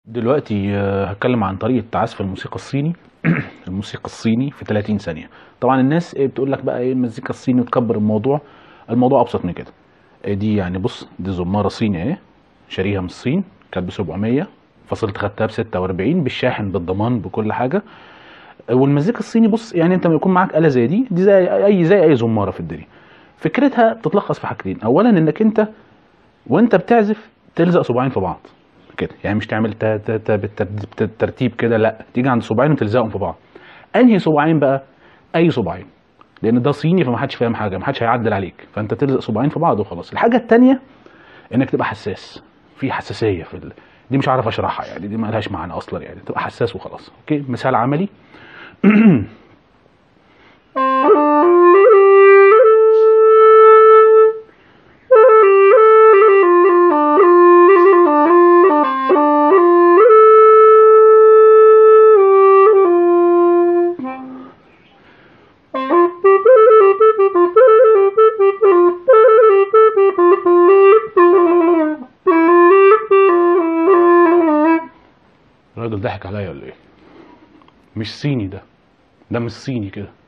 دلوقتي آه، هتكلم عن طريقة عزف الموسيقى الصيني الموسيقى الصيني في 30 ثانية طبعا الناس إيه بتقول لك بقى ايه المزيكا الصيني وتكبر الموضوع الموضوع ابسط من كده إيه دي يعني بص دي زمارة صيني اهي شاريها من الصين كانت ب 700 فصلت خدتها ب 46 بالشاحن بالضمان بكل حاجة والمزيكا الصيني بص يعني انت لما يكون معاك آلة زي دي دي زي اي زي اي زمارة في الدنيا فكرتها بتتلخص في حاجتين اولا انك انت وانت بتعزف تلزق صباعين في بعض كده يعني مش تعمل تا تا تا بالترتيب بالترتيب كده لا تيجي عند صباعين وتلزقهم في بعض انهي صباعين بقى اي صباعين لان ده صيني فما حدش فاهم حاجه ما حدش هيعدل عليك فانت تلزق صباعين في بعض وخلاص الحاجه التانية انك تبقى حساس في حساسيه في ال... دي مش عارف اشرحها يعني دي ما لهاش معنى اصلا يعني تبقى حساس وخلاص اوكي مثال عملي الراجل ضحك عليا ولا ايه مش صيني ده ده مش صيني كده